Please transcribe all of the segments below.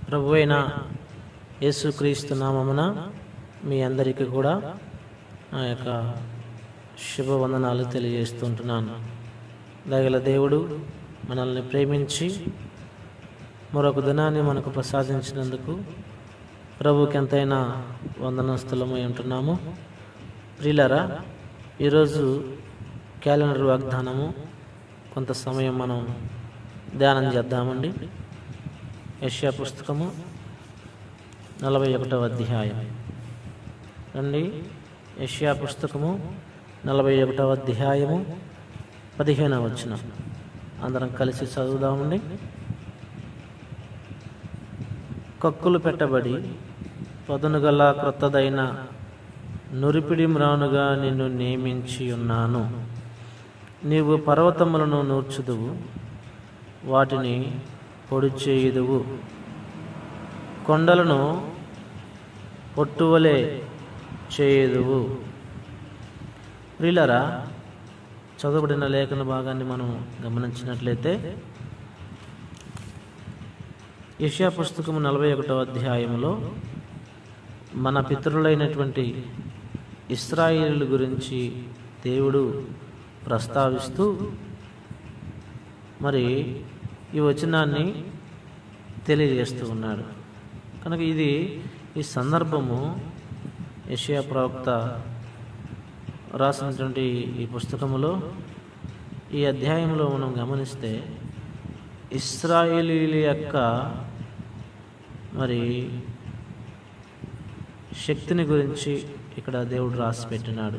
ప్రభు అయిన యేసుక్రీస్తు నామమున మీ అందరికీ కూడా నా యొక్క శుభవందనాలు తెలియజేస్తుంటున్నాను దగల దేవుడు మనల్ని ప్రేమించి మరొక దినాన్ని మనకు ప్రసాదించినందుకు ప్రభుకి ఎంతైనా వందనస్థలమై ఉంటున్నాము ప్రియులరా ఈరోజు క్యాలెండర్ వాగ్దానము కొంత సమయం మనం ధ్యానం చేద్దామండి యష్యా పుస్తకము నలభై ఒకటవ అధ్యాయం రండి యష్యా పుస్తకము నలభై ఒకటవ అధ్యాయము పదిహేనవ వచనం అందరం కలిసి చదువుదామండి కక్కులు పెట్టబడి పదునుగల క్రొత్తదైన నురిపిడి మ్రానుగా నిన్ను నియమించి ఉన్నాను నీవు పర్వతములను నూర్చుదువు వాటిని పొడి చేయుదువు కొండలను పొట్టువలే చేయుదువు ప్రియులరా చదవబడిన లేఖన భాగాన్ని మనం గమనించినట్లయితే యష్యా పుస్తకము నలభై ఒకటవ అధ్యాయంలో మన పితరులైనటువంటి ఇస్రాయేలు గురించి దేవుడు ప్రస్తావిస్తూ మరి ఈ వచనాన్ని తెలియజేస్తూ ఉన్నాడు కనుక ఇది ఈ సందర్భము యషయా ప్రవక్త రాసినటువంటి ఈ పుస్తకములో ఈ అధ్యాయంలో మనం గమనిస్తే ఇస్రాయేలీల యొక్క మరి శక్తిని గురించి ఇక్కడ దేవుడు రాసి పెట్టినాడు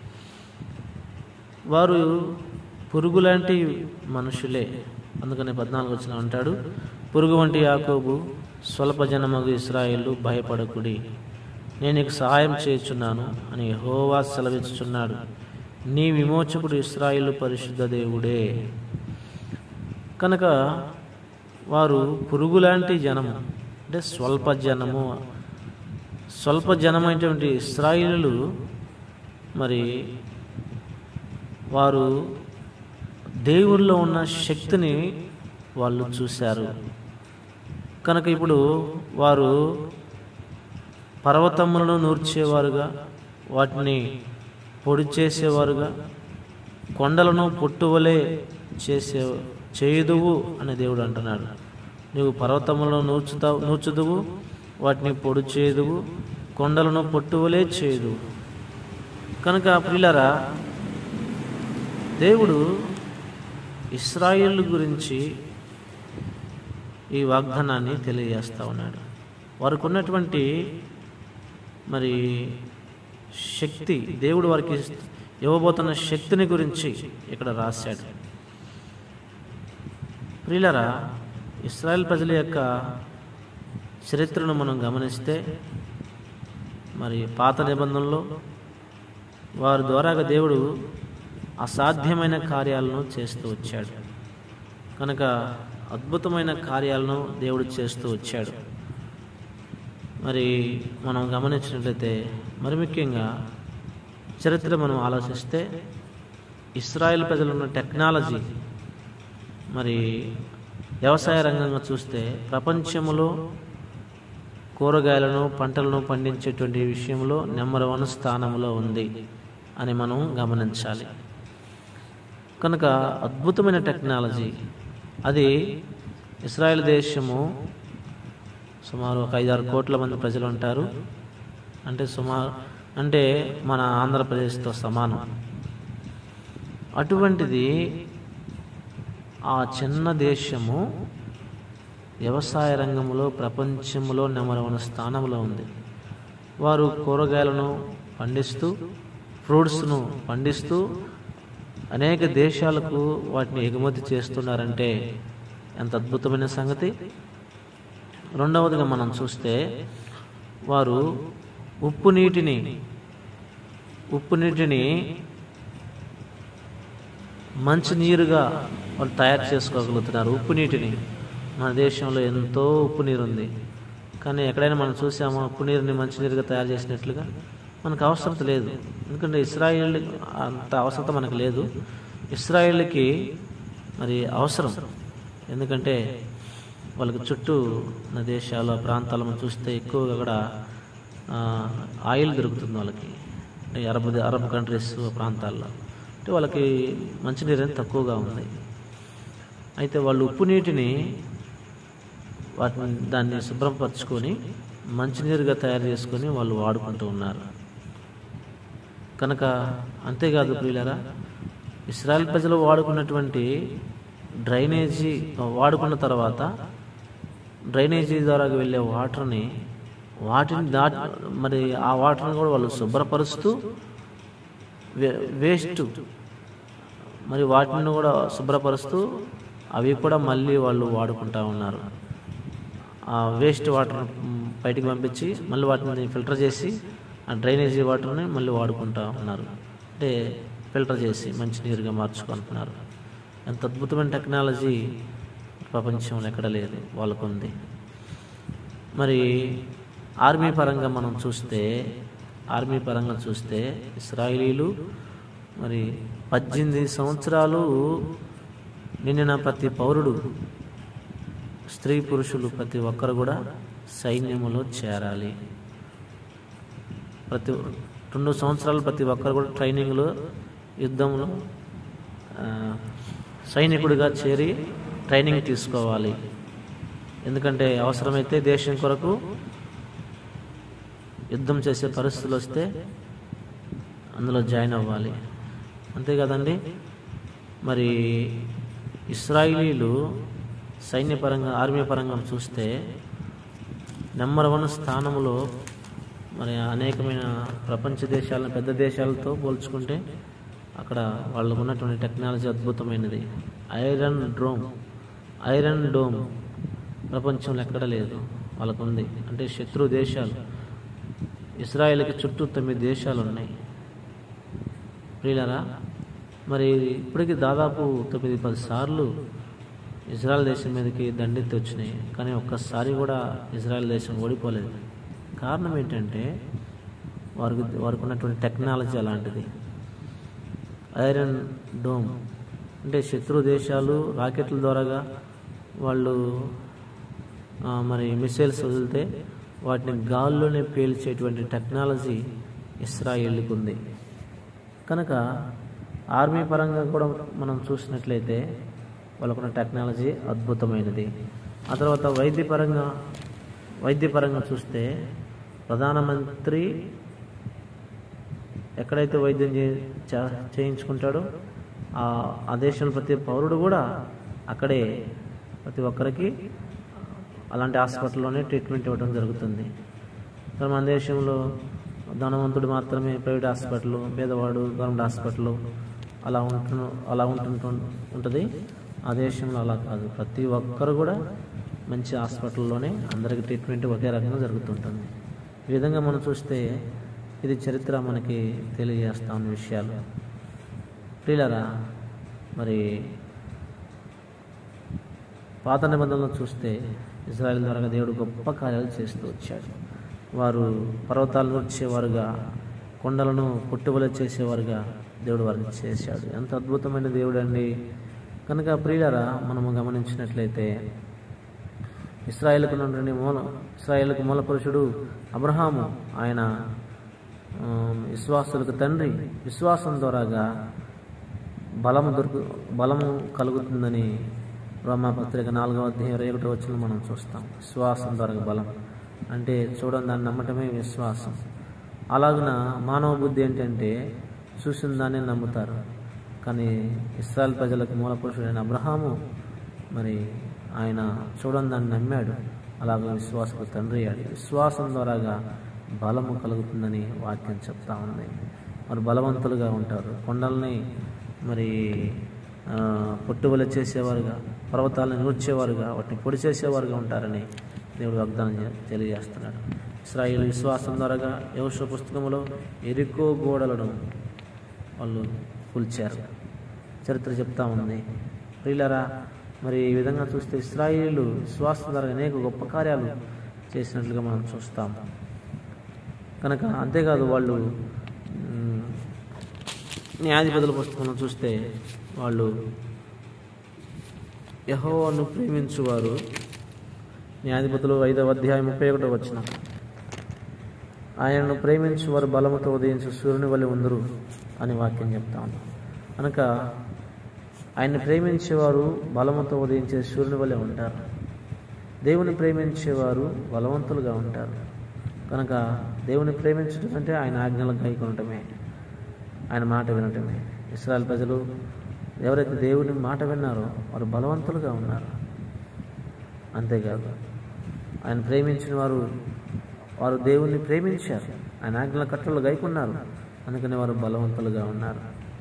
వారు పురుగు లాంటి మనుషులే అందుకని పద్నాలుగు వచ్చిన అంటాడు పురుగు వంటి యాకోబు స్వల్ప జనమగు ఇస్రాయిల్ భయపడకుడి నేను నీకు సహాయం చేయుచున్నాను అని హోవా సెలవిచ్చుచున్నాడు నీ విమోచకుడు ఇస్రాయిల్ పరిశుద్ధ దేవుడే కనుక వారు పురుగు లాంటి జనము అంటే స్వల్ప జనము స్వల్ప జనమైనటువంటి ఇస్రాయిలు మరి వారు దేవుల్లో ఉన్న శక్తిని వాళ్ళు చూశారు కనుక ఇప్పుడు వారు పర్వతములను నూర్చేవారుగా వాటిని పొడి చేసేవారుగా కొండలను పొట్టువలే చేసే చేయుదువు అని దేవుడు అంటున్నాడు నువ్వు పర్వతములను నూర్చుతావు నూర్చుదువు వాటిని పొడి చేయుదువు కొండలను పొట్టువలే చేయదు కనుక ప్రియులరా దేవుడు ఇస్రాయిల్ గురించి ఈ వాగ్దానాన్ని తెలియజేస్తూ ఉన్నాడు వారికి ఉన్నటువంటి మరి శక్తి దేవుడు వారికి ఇవ్వబోతున్న శక్తిని గురించి ఇక్కడ రాశాడు ప్రియులరా ఇస్రాయల్ ప్రజల యొక్క చరిత్రను మనం గమనిస్తే మరి పాత నిబంధనలో వారి ద్వారాగా దేవుడు అసాధ్యమైన కార్యాలను చేస్తూ వచ్చాడు కనుక అద్భుతమైన కార్యాలను దేవుడు చేస్తూ వచ్చాడు మరి మనం గమనించినట్లయితే మరి ముఖ్యంగా చరిత్ర మనం ఆలోచిస్తే ఇస్రాయేల్ ప్రజలు ఉన్న టెక్నాలజీ మరి వ్యవసాయ రంగంగా చూస్తే ప్రపంచంలో కూరగాయలను పంటలను పండించేటువంటి విషయంలో నెంబర్ వన్ స్థానంలో ఉంది అని మనం గమనించాలి కనుక అద్భుతమైన టెక్నాలజీ అది ఇస్రాయల్ దేశము సుమారు ఒక ఐదారు కోట్ల మంది ప్రజలు ఉంటారు అంటే సుమారు అంటే మన ఆంధ్రప్రదేశ్తో సమానం అటువంటిది ఆ చిన్న దేశము వ్యవసాయ రంగంలో ప్రపంచంలో నెంబర్ వన్ స్థానంలో ఉంది వారు కూరగాయలను పండిస్తూ ఫ్రూట్స్ను పండిస్తూ అనేక దేశాలకు వాటిని ఎగుమతి చేస్తున్నారంటే ఎంత అద్భుతమైన సంగతి రెండవదిగా మనం చూస్తే వారు ఉప్పు నీటిని ఉప్పు నీటిని మంచినీరుగా వాళ్ళు తయారు చేసుకోగలుగుతున్నారు ఉప్పు నీటిని మన దేశంలో ఎంతో ఉప్పు నీరు ఉంది కానీ ఎక్కడైనా మనం చూసామా ఉప్పు నీరుని మంచినీరుగా తయారు చేసినట్లుగా మనకు అవసరత లేదు ఎందుకంటే ఇస్రాయిల్ అంత అవసరత మనకు లేదు ఇస్రాయిల్కి మరి అవసరం ఎందుకంటే వాళ్ళకి చుట్టూ ఉన్న దేశాలు ఆ ప్రాంతాలను చూస్తే ఎక్కువగా అక్కడ ఆ, ఆయిల్ దొరుకుతుంది వాళ్ళకి అంటే అరబ్ అరబ్ కంట్రీస్ ప్రాంతాల్లో అంటే వాళ్ళకి మంచినీరు అనేది తక్కువగా ఉంది అయితే వాళ్ళు ఉప్పు నీటిని వాటిని దాన్ని శుభ్రపరచుకొని మంచినీరుగా తయారు చేసుకొని వాళ్ళు వాడుకుంటూ ఉన్నారు కనుక అంతేకాదు ప్రియులరా ఇస్రాయల్ ప్రజలు వాడుకున్నటువంటి డ్రైనేజీ వాడుకున్న తర్వాత డ్రైనేజీ ద్వారా వెళ్ళే వాటర్ని వాటిని దా మరి ఆ వాటర్ని కూడా వాళ్ళు శుభ్రపరుస్తూ వే- వేస్ట్ మరి వాటిని కూడా శుభ్రపరుస్తూ అవి కూడా మళ్ళీ వాళ్ళు వాడుకుంటా ఉన్నారు ఆ వేస్ట్ వాటర్ మ్, బయటికి పంపించి మళ్ళీ వాటిని ఫిల్టర్ చేసి ఆ డ్రైనేజీ వాటర్ని మళ్ళీ వాడుకుంటా ఉన్నారు అంటే ఫిల్టర్ చేసి మంచి నీరుగా మార్చుకుంటున్నారు ఎంత అద్భుతమైన టెక్నాలజీ ప్రపంచంలో ఎక్కడ లేదు వాళ్ళకు ఉంది మరి ఆర్మీ పరంగా మనం చూస్తే ఆర్మీ పరంగా చూస్తే ఇస్రాయిలీలు మరి పద్దెనిమిది సంవత్సరాలు నిండిన ప్రతి పౌరుడు స్త్రీ పురుషులు ప్రతి ఒక్కరు కూడా సైన్యములో చేరాలి ప్రతి రెండు సంవత్సరాలు ప్రతి ఒక్కరు కూడా ట్రైనింగ్లో యుద్ధంలో ఆ, సైనికుడిగా చేరి ట్రైనింగ్ తీసుకోవాలి ఎందుకంటే అవసరమైతే దేశం కొరకు యుద్ధం చేసే పరిస్థితులు వస్తే అందులో జాయిన్ అవ్వాలి అంతే కదండి మరి ఇస్రాయిలీలు సైన్యపరంగా ఆర్మీ పరంగా చూస్తే నెంబర్ వన్ స్థానంలో మరి అనేకమైన ప్రపంచ దేశాలను పెద్ద దేశాలతో పోల్చుకుంటే అక్కడ వాళ్ళకు ఉన్నటువంటి టెక్నాలజీ అద్భుతమైనది ఐరన్ డ్రోమ్ ఐరన్ డోమ్ ప్రపంచంలో ఎక్కడ లేదు వాళ్ళకు ఉంది అంటే శత్రు దేశాలు ఇస్రాయేల్కి చుట్టూ తొమ్మిది దేశాలు ఉన్నాయి ప్రియులరా మరి ఇప్పటికి దాదాపు తొమ్మిది పది సార్లు ఇజ్రాయెల్ దేశం మీదకి దండెత్తి వచ్చినాయి కానీ ఒక్కసారి కూడా ఇజ్రాయెల్ దేశం ఓడిపోలేదు కారణం ఏంటంటే వారికి వారికి ఉన్నటువంటి టెక్నాలజీ అలాంటిది ఐరన్ డోమ్ అంటే శత్రు దేశాలు రాకెట్ల ద్వారాగా వాళ్ళు ఆ, మరి మిసైల్స్ వదిలితే వాటిని గాల్లోనే పేల్చేటువంటి టెక్నాలజీ ఇస్రాయేల్కి ఉంది కనుక ఆర్మీ పరంగా కూడా మనం చూసినట్లయితే వాళ్ళకున్న టెక్నాలజీ అద్భుతమైనది ఆ తర్వాత వైద్యపరంగా వైద్యపరంగా చూస్తే ప్రధానమంత్రి ఎక్కడైతే వైద్యం చే- చే- చేయించుకుంటాడో ఆ ఆ దేశంలో ప్రతి పౌరుడు కూడా అక్కడే ప్రతి ఒక్కరికి అలాంటి హాస్పిటల్లోనే ట్రీట్మెంట్ ఇవ్వడం జరుగుతుంది కానీ మన దేశంలో ధనవంతుడు మాత్రమే ప్రైవేట్ హాస్పిటల్ పేదవాడు గవర్నమెంట్ హాస్పిటల్ అలా ఉంటు అలా ఉంటుంటు ఉంటుంది ఆ దేశంలో అలా కాదు ప్రతి ఒక్కరు కూడా మంచి హాస్పిటల్లోనే అందరికి ట్రీట్మెంట్ ఒకే రకంగా జరుగుతుంటుంది ఈ విధంగా మనం చూస్తే ఇది చరిత్ర మనకి తెలియజేస్తా ఉన్న విషయాలు ప్రియులరా మరి పాత నిబంధనలు చూస్తే ఇజ్రాయెల్ ద్వారా దేవుడు గొప్ప కార్యాలు చేస్తూ వచ్చాడు వారు పర్వతాలను వచ్చేవారుగా కొండలను పుట్టుబల చేసేవారుగా దేవుడు వారిని చేశాడు ఎంత అద్భుతమైన దేవుడు అండి కనుక ప్రియులరా మనము గమనించినట్లయితే ఇస్రాయేల్కు నుండి మూల ఇస్రాయేల్కు మూల పురుషుడు అబ్రహాము ఆయన ఆ, విశ్వాసులకు తండ్రి విశ్వాసం ద్వారాగా బలము దొరుకు బలము కలుగుతుందని రోమాపత్రిక నాలుగవ అధ్యాయం ఇరవై ఒకటి వచ్చిన మనం చూస్తాం విశ్వాసం ద్వారా బలం అంటే చూడండి దాన్ని నమ్మటమే విశ్వాసం అలాగున మానవ బుద్ధి ఏంటంటే చూసిన దాన్ని నమ్ముతారు కానీ ఇస్రాయల్ ప్రజలకు మూల పురుషుడైన అబ్రహాము మరి ఆయన చూడని దాన్ని నమ్మాడు అలాగే విశ్వాసకు తండ్రి అయ్యాడు విశ్వాసం ద్వారాగా బలము కలుగుతుందని వాక్యం చెప్తా ఉంది మరి బలవంతులుగా ఉంటారు కొండల్ని మరి ఆ, పుట్టుబల చేసేవారుగా పర్వతాలను నూర్చేవారుగా వాటిని పొడి చేసేవారుగా ఉంటారని దేవుడు వాగ్దానం చే- తెలియజేస్తున్నాడు ఇస్రాయేల్ విశ్వాసం ద్వారాగా యోష పుస్తకంలో ఎరుకో గోడలను వాళ్ళు కూల్చారు చరిత్ర చెప్తా ఉంది ప్రియులరా మరి ఈ విధంగా చూస్తే ఇస్రాయేలు విశ్వాసం ద్వారా అనేక గొప్ప కార్యాలు చేసినట్లుగా మనం చూస్తాం కనుక అంతేకాదు వాళ్ళు మ్, న్యాయాధిపతుల పుస్తకంలో చూస్తే వాళ్ళు యహోవాను ప్రేమించువారు న్యాయాధిపతులు ఐదవ అధ్యాయం ముప్పై ఒకటో వచ్చిన ఆయనను ప్రేమించి వారు బలముతో ఉదయించి సూర్యుని వల్ల ఉందరు అని వాక్యం చెప్తా ఉన్నాం కనుక ఆయన్ని ప్రేమించేవారు బలముతో ఉదయించే సూర్యుని వల్లే ఉంటారు దేవుని ప్రేమించేవారు బలవంతులుగా ఉంటారు కనుక దేవుని ప్రేమించడం అంటే ఆయన ఆజ్ఞలకు గైకొనటమే ఆయన మాట వినటమే ఇస్రాయల్ ప్రజలు ఎవరైతే దేవుని మాట విన్నారో వారు బలవంతులుగా ఉన్నారు అంతేకాదు ఆయన ప్రేమించిన వారు వారు దేవుణ్ణి ప్రేమించారు ఆయన ఆజ్ఞల కట్టలు గైకున్నారు అందుకని వారు బలవంతులుగా ఉన్నారు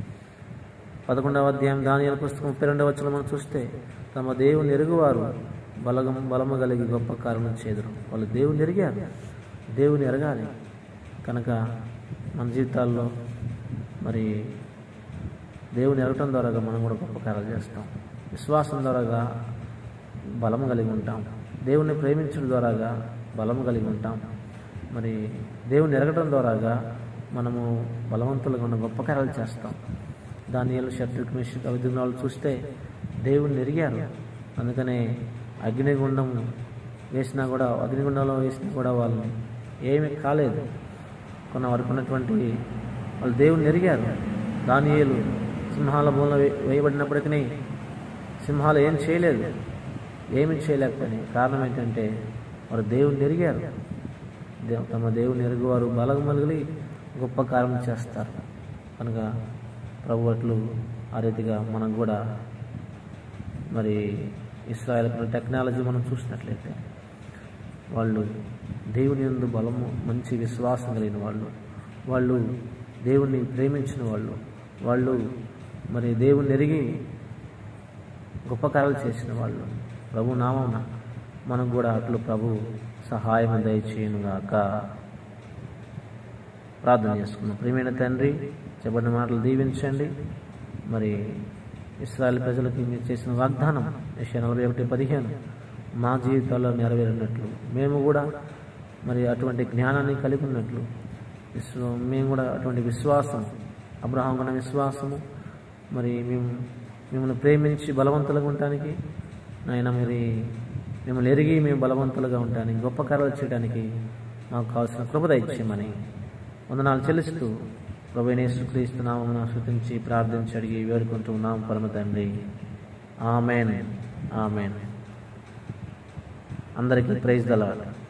పదకొండవ అధ్యాయం దానియాల పుస్తకం ముప్పై రెండవ వచ్చిన మనం చూస్తే తమ దేవుని ఎరుగువారు బలగం బలము కలిగి గొప్ప కారణం చేదురు వాళ్ళు దేవుని ఎరిగారు దేవుని ఎరగాలి కనుక మన జీవితాల్లో మరి దేవుని ఎరగటం ద్వారాగా మనం కూడా గొప్ప కార్యాలు చేస్తాం విశ్వాసం ద్వారాగా బలము కలిగి ఉంటాం దేవుణ్ణి ప్రేమించడం ద్వారాగా బలము కలిగి ఉంటాం మరి దేవుని ఎరగటం ద్వారాగా మనము బలవంతులుగా ఉన్న గొప్ప కార్యాలు చేస్తాం దాని శత్రుక్ మిషిక్ అవిధునాలు చూస్తే దేవుణ్ణి ఎరిగారు అందుకనే అగ్నిగుండం వేసినా కూడా అగ్నిగుండంలో వేసినా కూడా వాళ్ళు ఏమీ కాలేదు కొన్న వరకు ఉన్నటువంటి వాళ్ళు దేవుణ్ణి ఎరిగారు దానియేలు సింహాల మూల వేయబడినప్పటికీ సింహాలు ఏం చేయలేదు ఏమి చేయలేకపోయినాయి కారణం ఏంటంటే వారు దేవుణ్ణి ఎరిగారు దేవ్- తమ దేవుని ఎరుగువారు బలం మలిగి గొప్ప కార్యం చేస్తారు కనుక ప్రభు అట్లు ఆ రీతిగా మనం కూడా మరి ఇస్రాయల్ టెక్నాలజీ మనం చూసినట్లయితే వాళ్ళు దేవుని యందు బలము మంచి విశ్వాసం కలిగిన వాళ్ళు వాళ్ళు దేవుణ్ణి ప్రేమించిన వాళ్ళు వాళ్ళు మరి దేవుణ్ణి ఎరిగి గొప్ప కార్యాలు చేసిన వాళ్ళు ప్రభు నామమున మనకు కూడా అట్లు ప్రభు సహాయం దయచేయనుగాక ప్రార్థన చేసుకున్నాం ప్రియమైన తండ్రి చెప్పిన మాటలు దీవించండి మరి ఇస్రాయల్ ప్రజలకి మీరు చేసిన వాగ్దానం విషయం నలభై ఒకటి పదిహేను మా జీవితాల్లో నెరవేరినట్లు మేము కూడా మరి అటువంటి జ్ఞానాన్ని కలిగి ఉన్నట్లు విశ్వ మేము కూడా అటువంటి విశ్వాసం అబ్రహాం కన్న విశ్వాసము మరి మేము మిమ్మల్ని ప్రేమించి బలవంతులుగా ఉండటానికి నాయన మరి మిమ్మల్ని ఎరిగి మేము బలవంతులుగా ఉండటానికి గొప్ప కార్యాలు చేయడానికి మాకు కావాల్సిన కృపద ఇచ్చేయమని వందనాలు చెల్లిస్తూ ప్రభు నామమున శృతించి ప్రార్థించి అడిగి వేడుకుంటున్నాం పరమ తండ్రి ఆమెన్ ఆమెన్ అందరికీ ప్రైజ్ దళాలి